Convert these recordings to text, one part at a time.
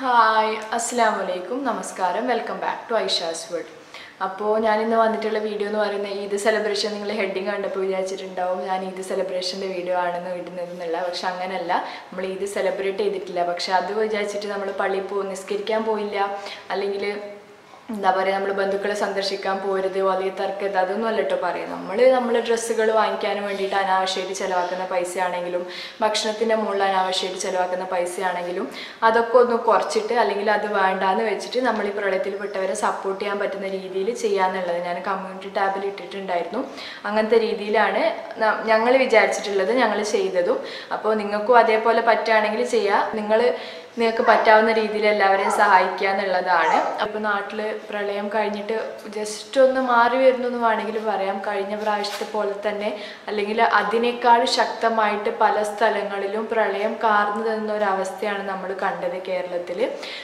hi അസ്സാം വലൈക്കും നമസ്കാരം welcome back to Aisha's world അപ്പോൾ ഞാൻ ഇന്ന് വന്നിട്ടുള്ള വീഡിയോ എന്ന് പറയുന്നത് ഈദ് സെലിബ്രേഷൻ നിങ്ങൾ ഹെഡിങ് കണ്ടപ്പോൾ വിചാരിച്ചിട്ടുണ്ടാവും ഞാൻ ഈദ് സെലിബ്രേഷൻ്റെ വീഡിയോ ആണെന്ന് ഇടുന്നതെന്നുള്ള പക്ഷെ അങ്ങനെയല്ല നമ്മൾ ഈദ് സെലിബ്രേറ്റ് ചെയ്തിട്ടില്ല പക്ഷെ അത് വിചാരിച്ചിട്ട് നമ്മൾ പള്ളിയിൽ പോ നിസ്കരിക്കാൻ പോയില്ല അല്ലെങ്കിൽ എന്താ പറയുക നമ്മൾ ബന്ധുക്കളെ സന്ദർശിക്കാൻ പോരുത് വലിയ തർക്കത് അതൊന്നും അല്ല കേട്ടോ പറയും നമ്മൾ നമ്മൾ ഡ്രസ്സുകൾ വാങ്ങിക്കാനും വേണ്ടിയിട്ട് അനാവശ്യമായിട്ട് ചിലവാക്കുന്ന പൈസയാണെങ്കിലും ഭക്ഷണത്തിൻ്റെ മുകളിൽ അനാവശ്യമായിട്ട് ചിലവാക്കുന്ന പൈസയാണെങ്കിലും അതൊക്കെ ഒന്ന് കുറച്ചിട്ട് അല്ലെങ്കിൽ അത് വേണ്ടാന്ന് വെച്ചിട്ട് നമ്മൾ ഈ പ്രളയത്തിൽപ്പെട്ടവരെ സപ്പോർട്ട് ചെയ്യാൻ പറ്റുന്ന രീതിയിൽ ചെയ്യാന്നുള്ളത് ഞാൻ കമ്മ്യൂണിറ്റി ടാബിൽ ഇട്ടിട്ടുണ്ടായിരുന്നു അങ്ങനത്തെ രീതിയിലാണ് ഞങ്ങൾ വിചാരിച്ചിട്ടുള്ളത് ഞങ്ങൾ ചെയ്തതും അപ്പോൾ നിങ്ങൾക്കും അതേപോലെ പറ്റുകയാണെങ്കിൽ ചെയ്യുക നിങ്ങൾ നിങ്ങൾക്ക് പറ്റാവുന്ന രീതിയിൽ എല്ലാവരെയും സഹായിക്കുക എന്നുള്ളതാണ് അപ്പോൾ നാട്ടിൽ പ്രളയം കഴിഞ്ഞിട്ട് ജസ്റ്റ് ഒന്ന് മാറി വരുന്നു എന്ന് വേണമെങ്കിൽ പറയാം കഴിഞ്ഞ പ്രാവശ്യത്തെ പോലെ തന്നെ അല്ലെങ്കിൽ അതിനേക്കാൾ ശക്തമായിട്ട് പല സ്ഥലങ്ങളിലും പ്രളയം കാർന്നു തന്ന ഒരു അവസ്ഥയാണ് നമ്മൾ കണ്ടത് കേരളത്തിൽ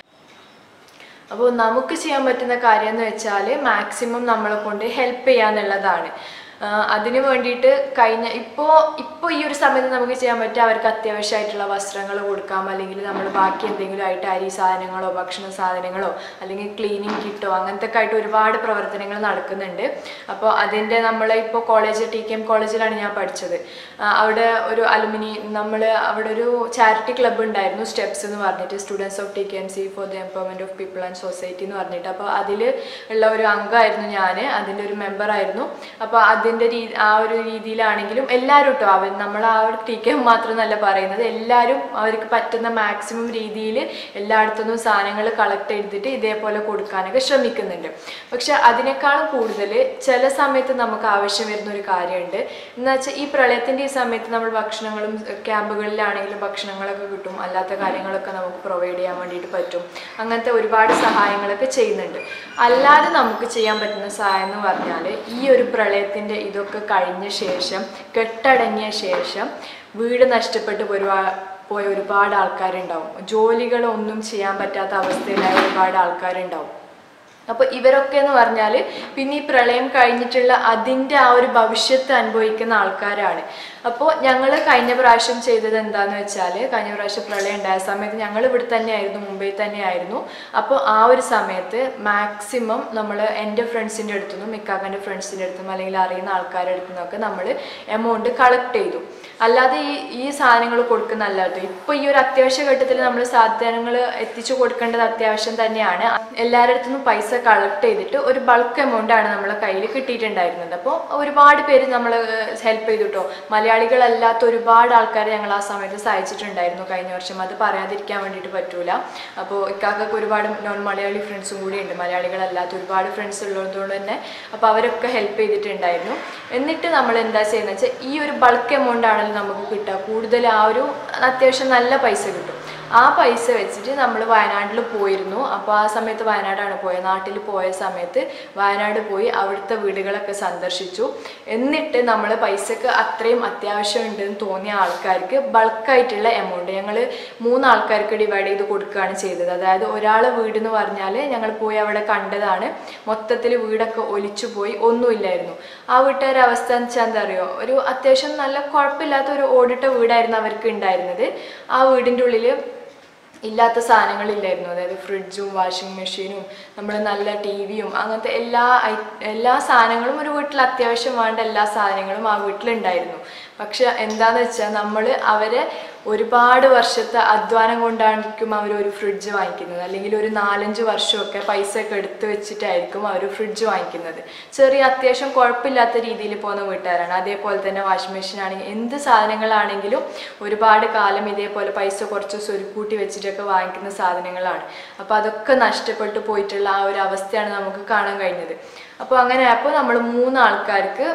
അപ്പോൾ നമുക്ക് ചെയ്യാൻ പറ്റുന്ന കാര്യം എന്ന് വെച്ചാൽ മാക്സിമം നമ്മളെ കൊണ്ട് ഹെൽപ്പ് ചെയ്യാന്നുള്ളതാണ് ആഹ് അതിന് വേണ്ടിയിട്ട് കഴിഞ്ഞ ഇപ്പോൾ ഇപ്പോൾ ഈ ഒരു സമയത്ത് നമുക്ക് ചെയ്യാൻ പറ്റുക അവർക്ക് അത്യാവശ്യമായിട്ടുള്ള വസ്ത്രങ്ങൾ കൊടുക്കാം അല്ലെങ്കിൽ നമ്മൾ ബാക്കി എന്തെങ്കിലും ആയിട്ട് അരി സാധനങ്ങളോ ഭക്ഷണ സാധനങ്ങളോ അല്ലെങ്കിൽ ക്ലീനിങ് കിട്ടോ അങ്ങനത്തെ ഒക്കെ ആയിട്ട് ഒരുപാട് പ്രവർത്തനങ്ങൾ നടക്കുന്നുണ്ട് അപ്പോൾ അതിൻ്റെ നമ്മൾ ഇപ്പോൾ കോളേജ് ടി കെ എം കോളേജിലാണ് ഞാൻ പഠിച്ചത് ആഹ് അവിടെ ഒരു അലുമിനി നമ്മൾ അവിടെ ഒരു ചാരിറ്റി ക്ലബ്ബ് ഉണ്ടായിരുന്നു സ്റ്റെപ്സ് എന്ന് പറഞ്ഞിട്ട് students of T K M C for the empowerment of people and society എന്ന് പറഞ്ഞിട്ട് അപ്പോൾ അതിൽ ഉള്ള ഒരു അംഗമായിരുന്നു ഞാൻ അതിൻ്റെ ഒരു മെമ്പറായിരുന്നു അപ്പോൾ അതിൻ്റെ രീ ആ ഒരു രീതിയിലാണെങ്കിലും എല്ലാവരും കേട്ടോ അവർ നമ്മൾ ആ ഒരു ടി കെ മാത്രമെന്നല്ല പറയുന്നത് എല്ലാവരും അവർക്ക് പറ്റുന്ന മാക്സിമം രീതിയിൽ എല്ലായിടത്തുനിന്നും സാധനങ്ങൾ കളക്ട് ചെയ്തിട്ട് ഇതേപോലെ കൊടുക്കാനൊക്കെ ശ്രമിക്കുന്നുണ്ട് പക്ഷെ അതിനേക്കാളും കൂടുതൽ ചില സമയത്ത് നമുക്ക് ആവശ്യം വരുന്ന ഒരു കാര്യമുണ്ട് എന്ന് വെച്ചാൽ ഈ പ്രളയത്തിൻ്റെ ഈ സമയത്ത് നമ്മൾ ഭക്ഷണങ്ങളും ക്യാമ്പുകളിലാണെങ്കിലും ഭക്ഷണങ്ങളൊക്കെ കിട്ടും അല്ലാത്ത കാര്യങ്ങളൊക്കെ നമുക്ക് പ്രൊവൈഡ് ചെയ്യാൻ വേണ്ടിയിട്ട് പറ്റും അങ്ങനത്തെ ഒരുപാട് സഹായങ്ങളൊക്കെ ചെയ്യുന്നുണ്ട് അല്ലാതെ നമുക്ക് ചെയ്യാൻ പറ്റുന്ന സഹായം എന്ന് പറഞ്ഞാൽ ഈ ഒരു പ്രളയത്തിൻ്റെ ഇതൊക്കെ കഴിഞ്ഞ ശേഷം കെട്ടടങ്ങിയ ശേഷം വീട് നഷ്ടപ്പെട്ട് ഒരുപാ പോയ ഒരുപാട് ആൾക്കാരുണ്ടാവും ജോലികളൊന്നും ചെയ്യാൻ പറ്റാത്ത അവസ്ഥയിലായ ഒരുപാട് ആൾക്കാരുണ്ടാവും അപ്പോൾ ഇവരൊക്കെ എന്ന് പറഞ്ഞാൽ പിന്നെ ഈ പ്രളയം കഴിഞ്ഞിട്ടുള്ള അതിൻ്റെ ആ ഒരു ഭവിഷ്യത്ത് അനുഭവിക്കുന്ന ആൾക്കാരാണ് അപ്പോൾ ഞങ്ങൾ കഴിഞ്ഞ പ്രാവശ്യം ചെയ്തത് എന്താന്ന് വെച്ചാൽ കഴിഞ്ഞ പ്രാവശ്യം പ്രളയം ഉണ്ടായ സമയത്ത് ഞങ്ങൾ ഇവിടെ തന്നെയായിരുന്നു മുംബൈ തന്നെയായിരുന്നു അപ്പോൾ ആ ഒരു സമയത്ത് മാക്സിമം നമ്മൾ എൻ്റെ ഫ്രണ്ട്സിൻ്റെ അടുത്തുനിന്നും മിക്കാക്കൻ്റെ ഫ്രണ്ട്സിൻ്റെ അടുത്തുനിന്നും അല്ലെങ്കിൽ അറിയുന്ന ആൾക്കാരുടെ അടുത്തു നിന്നൊക്കെ നമ്മൾ എമൗണ്ട് കളക്ട് ചെയ്തു അല്ലാതെ ഈ ഈ സാധനങ്ങൾ കൊടുക്കുന്ന അല്ലാതെ ഇപ്പോൾ ഈ ഒരു അത്യാവശ്യ ഘട്ടത്തിൽ നമ്മൾ സാധനങ്ങൾ എത്തിച്ചു കൊടുക്കേണ്ടത് അത്യാവശ്യം തന്നെയാണ് എല്ലാവരുടെ അടുത്തുനിന്നും പൈസ കളക്ട് ചെയ്തിട്ട് ഒരു ബൾക്ക് എമൗണ്ട് ആണ് നമ്മളെ കയ്യിൽ കിട്ടിയിട്ടുണ്ടായിരുന്നത് അപ്പോൾ ഒരുപാട് പേര് നമ്മൾ ഹെൽപ്പ് ചെയ്തു കേട്ടോ മലയാളികളല്ലാത്ത ഒരുപാട് ആൾക്കാരെ ഞങ്ങൾ ആ സമയത്ത് സഹായിച്ചിട്ടുണ്ടായിരുന്നു കഴിഞ്ഞ വർഷം അത് പറയാതിരിക്കാൻ വേണ്ടിയിട്ട് പറ്റൂല അപ്പോൾ ഇക്കാക്കൊക്കെ ഒരുപാട് നോൺ മലയാളി ഫ്രണ്ട്സും കൂടി ഉണ്ട് മലയാളികളല്ലാത്ത ഒരുപാട് ഫ്രണ്ട്സ് ഉള്ളതുകൊണ്ട് തന്നെ അപ്പോൾ അവരൊക്കെ ഹെൽപ്പ് ചെയ്തിട്ടുണ്ടായിരുന്നു എന്നിട്ട് നമ്മൾ എന്താ ചെയ്യുന്നത് വെച്ചാൽ ഈ ഒരു ബൾക്ക് എമൗണ്ട് ആണല്ലോ നമുക്ക് കിട്ടുക കൂടുതൽ ആ ഒരു അത്യാവശ്യം നല്ല പൈസ കിട്ടും ആ പൈസ വെച്ചിട്ട് നമ്മൾ വയനാട്ടിൽ പോയിരുന്നു അപ്പോൾ ആ സമയത്ത് വയനാടാണ് പോയത് നാട്ടിൽ പോയ സമയത്ത് വയനാട് പോയി അവിടുത്തെ വീടുകളൊക്കെ സന്ദർശിച്ചു എന്നിട്ട് നമ്മൾ പൈസക്ക് അത്രയും അത്യാവശ്യം ഉണ്ടെന്ന് തോന്നിയ ആൾക്കാർക്ക് ബൾക്കായിട്ടുള്ള എമൗണ്ട് ഞങ്ങൾ മൂന്ന് ആൾക്കാർക്ക് ഡിവൈഡ് ചെയ്ത് കൊടുക്കുകയാണ് ചെയ്തത് അതായത് ഒരാളെ വീട് എന്ന് പറഞ്ഞാൽ ഞങ്ങൾ പോയി അവിടെ കണ്ടതാണ് മൊത്തത്തിൽ വീടൊക്കെ ഒലിച്ചു പോയി ഒന്നുമില്ലായിരുന്നു ആ വീട്ടുകാരുടെ അവസ്ഥ എന്ന് വെച്ചാൽ എന്താ അറിയോ ഒരു അത്യാവശ്യം നല്ല കുഴപ്പമില്ലാത്ത ഒരു ഓടിട്ട വീടായിരുന്നു അവർക്ക് ഉണ്ടായിരുന്നത് ആ വീടിൻ്റെ ഉള്ളിൽ ഇല്ലാത്ത സാധനങ്ങളില്ലായിരുന്നു അതായത് ഫ്രിഡ്ജും വാഷിംഗ് മെഷീനും നമ്മൾ നല്ല ടി വിയും അങ്ങനത്തെ എല്ലാ ഐ- എല്ലാ സാധനങ്ങളും ഒരു വീട്ടിൽ അത്യാവശ്യം വേണ്ട എല്ലാ സാധനങ്ങളും ആ വീട്ടിലുണ്ടായിരുന്നു പക്ഷെ എന്താന്ന് വെച്ചാൽ നമ്മൾ അവരെ ഒരുപാട് വർഷത്തെ അധ്വാനം കൊണ്ടായിരിക്കും അവർ ഒരു ഫ്രിഡ്ജ് വാങ്ങിക്കുന്നത് അല്ലെങ്കിൽ ഒരു നാലഞ്ച് വർഷമൊക്കെ പൈസ ഒക്കെ എടുത്ത് വെച്ചിട്ടായിരിക്കും അവർ ഫ്രിഡ്ജ് വാങ്ങിക്കുന്നത് ചെറിയ അത്യാവശ്യം കുഴപ്പമില്ലാത്ത രീതിയിൽ പോകുന്ന വീട്ടുകാരാണ് അതേപോലെ തന്നെ വാഷിംഗ് മെഷീൻ ആണെങ്കിൽ എന്ത് സാധനങ്ങളാണെങ്കിലും ഒരുപാട് കാലം ഇതേപോലെ പൈസ കുറച്ച് സ്വരുക്കൂട്ടി വെച്ചിട്ടൊക്കെ വാങ്ങിക്കുന്ന സാധനങ്ങളാണ് അപ്പോൾ അതൊക്കെ നഷ്ടപ്പെട്ടു പോയിട്ടുള്ള ആ ഒരു അവസ്ഥയാണ് നമുക്ക് കാണാൻ കഴിഞ്ഞത് അപ്പോൾ അങ്ങനെ അപ്പോൾ നമ്മൾ മൂന്ന് ആൾക്കാർക്ക്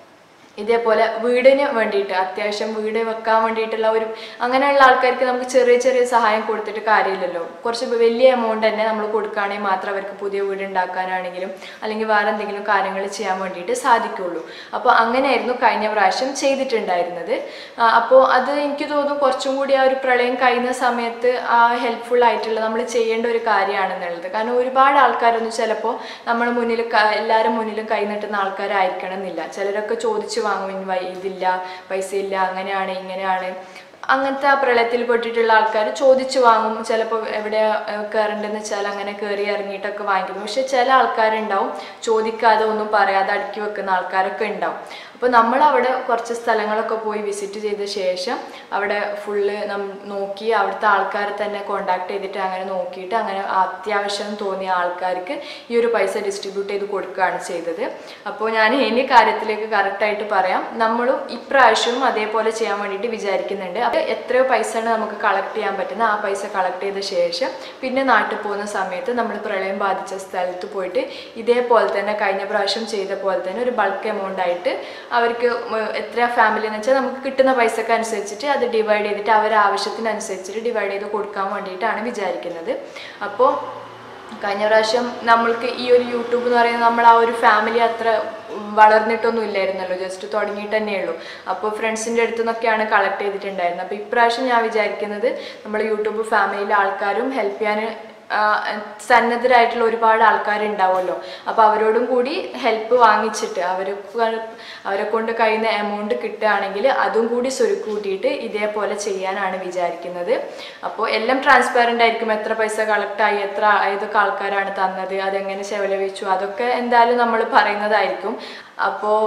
ഇതേപോലെ വീടിന് വേണ്ടിയിട്ട് അത്യാവശ്യം വീട് വെക്കാൻ വേണ്ടിയിട്ടുള്ള ഒരു അങ്ങനെയുള്ള ആൾക്കാർക്ക് നമുക്ക് ചെറിയ ചെറിയ സഹായം കൊടുത്തിട്ട് കാര്യമില്ലല്ലോ കുറച്ച് വലിയ എമൗണ്ട് തന്നെ നമ്മൾ കൊടുക്കുകയാണെങ്കിൽ മാത്രം അവർക്ക് പുതിയ വീട് ഉണ്ടാക്കാനാണെങ്കിലും അല്ലെങ്കിൽ വേറെ എന്തെങ്കിലും കാര്യങ്ങൾ ചെയ്യാൻ വേണ്ടിയിട്ട് സാധിക്കുള്ളൂ അപ്പോൾ അങ്ങനെയായിരുന്നു കഴിഞ്ഞ പ്രാവശ്യം ചെയ്തിട്ടുണ്ടായിരുന്നത് ആ, അപ്പോൾ അത് എനിക്ക് തോന്നുന്നു കുറച്ചും കൂടി ആ ഒരു പ്രളയം കഴിയുന്ന സമയത്ത് ആ ഹെൽപ്ഫുൾ ആയിട്ടുള്ള നമ്മൾ ചെയ്യേണ്ട ഒരു കാര്യമാണെന്നുള്ളത് കാരണം ഒരുപാട് ആൾക്കാരൊന്നും ചിലപ്പോൾ നമ്മൾ മുന്നിൽ ക- എല്ലാവരും മുന്നിലും കൈ നീട്ടുന്ന ആൾക്കാരായിരിക്കണം എന്നില്ല ചിലരൊക്കെ ചോദിച്ചു വാങ്ങും "ഇനി വൈ- ഇതില്ല പൈസ ഇല്ല അങ്ങനെയാണ് ഇങ്ങനെയാണ് അങ്ങനത്തെ ആ പ്രളയത്തിൽ പെട്ടിട്ടുള്ള ആൾക്കാർ ചോദിച്ചു വാങ്ങും ചിലപ്പോൾ എവിടെ കയറേണ്ടതെന്ന് വെച്ചാൽ അങ്ങനെ കയറി ഇറങ്ങിയിട്ടൊക്കെ വാങ്ങിക്കും പക്ഷെ ചില ആൾക്കാരുണ്ടാവും ചോദിക്കാതെ ഒന്നും പറയാതെ അടുക്കി വെക്കുന്ന ആൾക്കാരൊക്കെ ഉണ്ടാവും അപ്പോൾ നമ്മൾ അവിടെ കുറച്ച് സ്ഥലങ്ങളൊക്കെ പോയി വിസിറ്റ് ചെയ്ത ശേഷം അവിടെ ഫുള്ള് നം നോക്കി അവിടുത്തെ ആൾക്കാരെ തന്നെ കോണ്ടാക്ട് ചെയ്തിട്ട് അങ്ങനെ നോക്കിയിട്ട് അങ്ങനെ അത്യാവശ്യം തോന്നിയ ആൾക്കാർക്ക് ഈ ഒരു പൈസ ഡിസ്ട്രിബ്യൂട്ട് ചെയ്ത് കൊടുക്കുകയാണ് ചെയ്തത് അപ്പോൾ ഞാൻ ഇനി കാര്യത്തിലേക്ക് കറക്റ്റായിട്ട് പറയാം നമ്മളും ഇപ്രാവശ്യവും അതേപോലെ ചെയ്യാൻ വേണ്ടിയിട്ട് വിചാരിക്കുന്നുണ്ട് അപ്പോൾ എത്രയോ പൈസയാണ് നമുക്ക് കളക്ട് ചെയ്യാൻ പറ്റുന്നത് ആ പൈസ കളക്ട് ചെയ്ത ശേഷം പിന്നെ നാട്ടിൽ പോകുന്ന സമയത്ത് നമ്മൾ പ്രളയം ബാധിച്ച സ്ഥലത്ത് പോയിട്ട് ഇതേപോലെ തന്നെ കഴിഞ്ഞ പ്രാവശ്യം ചെയ്ത പോലെ തന്നെ ഒരു ബൾക്ക് എമൗണ്ട് ആയിട്ട് അവർക്ക് ഉം എത്ര ഫാമിലി എന്ന് വെച്ചാൽ നമുക്ക് കിട്ടുന്ന പൈസക്ക് അനുസരിച്ചിട്ട് അത് ഡിവൈഡ് ചെയ്തിട്ട് അവരുടെ ആവശ്യത്തിനനുസരിച്ചിട്ട് ഡിവൈഡ് ചെയ്ത് കൊടുക്കാൻ വേണ്ടിയിട്ടാണ് വിചാരിക്കുന്നത് അപ്പോൾ കഴിഞ്ഞ പ്രാവശ്യം നമ്മൾക്ക് ഈ ഒരു യൂട്യൂബ് എന്ന് പറയുന്നത് നമ്മൾ ആ ഒരു ഫാമിലി അത്ര വളർന്നിട്ടൊന്നും ഇല്ലായിരുന്നല്ലോ ജസ്റ്റ് തുടങ്ങിയിട്ട് തന്നെയുള്ളൂ അപ്പോൾ ഫ്രണ്ട്സിൻ്റെ അടുത്തു നിന്നൊക്കെയാണ് കളക്ട് ചെയ്തിട്ടുണ്ടായിരുന്നത് അപ്പോൾ ഇപ്രാവശ്യം ഞാൻ വിചാരിക്കുന്നത് നമ്മൾ യൂട്യൂബ് ഫാമിലിയിലെ ആൾക്കാരും ഹെൽപ്പ് ചെയ്യാൻ ആ, സന്നദ്ധരായിട്ടുള്ള ഒരുപാട് ആൾക്കാരുണ്ടാവുമല്ലോ അപ്പോൾ അവരോടും കൂടി ഹെൽപ്പ് വാങ്ങിച്ചിട്ട് അവർ അവരെ കൊണ്ട് കഴിയുന്ന എമൗണ്ട് കിട്ടുകയാണെങ്കിൽ അതും കൂടി സ്വരുക്കൂട്ടിയിട്ട് ഇതേപോലെ ചെയ്യാനാണ് വിചാരിക്കുന്നത് അപ്പോൾ എല്ലാം ട്രാൻസ്പാരൻ്റ് ആയിരിക്കും എത്ര പൈസ കളക്ട് ആയി എത്ര ഏതൊക്കെ ആൾക്കാരാണ് തന്നത് അതെങ്ങനെ ചെലവഴിച്ചു അതൊക്കെ എന്തായാലും നമ്മൾ പറയുന്നതായിരിക്കും അപ്പോൾ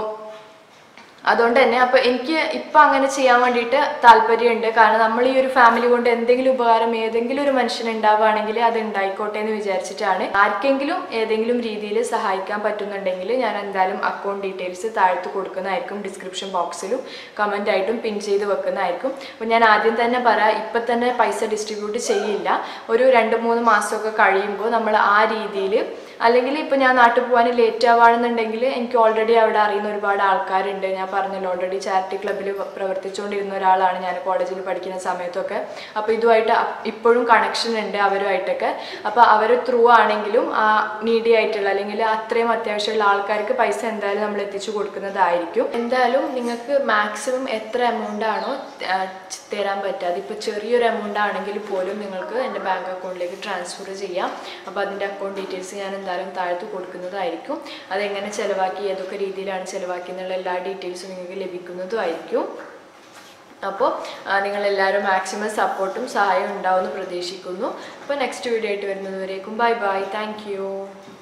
അതുകൊണ്ട് തന്നെ അപ്പോൾ എനിക്ക് ഇപ്പം അങ്ങനെ ചെയ്യാൻ വേണ്ടിയിട്ട് താല്പര്യമുണ്ട് കാരണം നമ്മൾ ഈ ഒരു ഫാമിലി കൊണ്ട് എന്തെങ്കിലും ഉപകാരം ഏതെങ്കിലും ഒരു മനുഷ്യന് ഉണ്ടാവുകയാണെങ്കിൽ അത് ഉണ്ടായിക്കോട്ടെ എന്ന് വിചാരിച്ചിട്ടാണ് ആർക്കെങ്കിലും ഏതെങ്കിലും രീതിയിൽ സഹായിക്കാൻ പറ്റുന്നുണ്ടെങ്കിൽ ഞാൻ എന്തായാലും അക്കൗണ്ട് ഡീറ്റെയിൽസ് താഴ്ത്ത് കൊടുക്കുന്നതായിരിക്കും ഡിസ്ക്രിപ്ഷൻ ബോക്സിലും കമൻ്റ് ആയിട്ടും പിൻ ചെയ്ത് വെക്കുന്നതായിരിക്കും അപ്പോൾ ഞാൻ ആദ്യം തന്നെ പറയാം ഇപ്പം തന്നെ പൈസ ഡിസ്ട്രിബ്യൂട്ട് ചെയ്യില്ല ഒരു രണ്ട് മൂന്ന് മാസമൊക്കെ കഴിയുമ്പോൾ നമ്മൾ ആ രീതിയിൽ അല്ലെങ്കിൽ ഇപ്പോൾ ഞാൻ നാട്ടിൽ പോകാൻ ലേറ്റ് ആവുകയാണെന്നുണ്ടെങ്കിൽ എനിക്ക് ഓൾറെഡി അവിടെ അറിയുന്ന ഒരുപാട് ആൾക്കാരുണ്ട് ഞാൻ പറഞ്ഞല്ലോ ഓൾറെഡി ചാരിറ്റി ക്ലബ്ബിൽ പ്രവർത്തിച്ചുകൊണ്ടിരുന്ന ഒരാളാണ് ഞാൻ കോളേജിൽ പഠിക്കുന്ന സമയത്തൊക്കെ അപ്പോൾ ഇതുമായിട്ട് അപ്- ഇപ്പോഴും കണക്ഷൻ ഉണ്ട് അവരുമായിട്ടൊക്കെ അപ്പോൾ അവർ ത്രൂ ആണെങ്കിലും ആ നീഡി ആയിട്ടുള്ള അല്ലെങ്കിൽ അത്രയും അത്യാവശ്യമുള്ള ആൾക്കാർക്ക് പൈസ എന്തായാലും നമ്മൾ എത്തിച്ചു കൊടുക്കുന്നതായിരിക്കും എന്തായാലും നിങ്ങൾക്ക് മാക്സിമം എത്ര എമൗണ്ട് ആണോ ആ, ച് തരാൻ പറ്റുക അതിപ്പോൾ ചെറിയൊരു എമൗണ്ട് ആണെങ്കിൽ പോലും നിങ്ങൾക്ക് എൻ്റെ ബാങ്ക് അക്കൗണ്ടിലേക്ക് ട്രാൻസ്ഫർ ചെയ്യാം അപ്പോൾ അതിൻ്റെ അക്കൗണ്ട് ഡീറ്റെയിൽസ് ഞാൻ എന്തായാലും താഴത്ത് കൊടുക്കുന്നതായിരിക്കും അതെങ്ങനെ ചിലവാക്കി ഏതൊക്കെ രീതിയിലാണ് ചിലവാക്കി എന്നുള്ള എല്ലാ ഡീറ്റെയിൽസും നിങ്ങൾക്ക് ലഭിക്കുന്നതുമായിരിക്കും അപ്പോൾ നിങ്ങളെല്ലാവരും മാക്സിമം സപ്പോർട്ടും സഹായവും ഉണ്ടാവുമെന്ന് പ്രതീക്ഷിക്കുന്നു അപ്പോൾ നെക്സ്റ്റ് വീഡിയോ ആയിട്ട് വരുന്നത് വരേക്കും ബൈ ബൈ താങ്ക് യു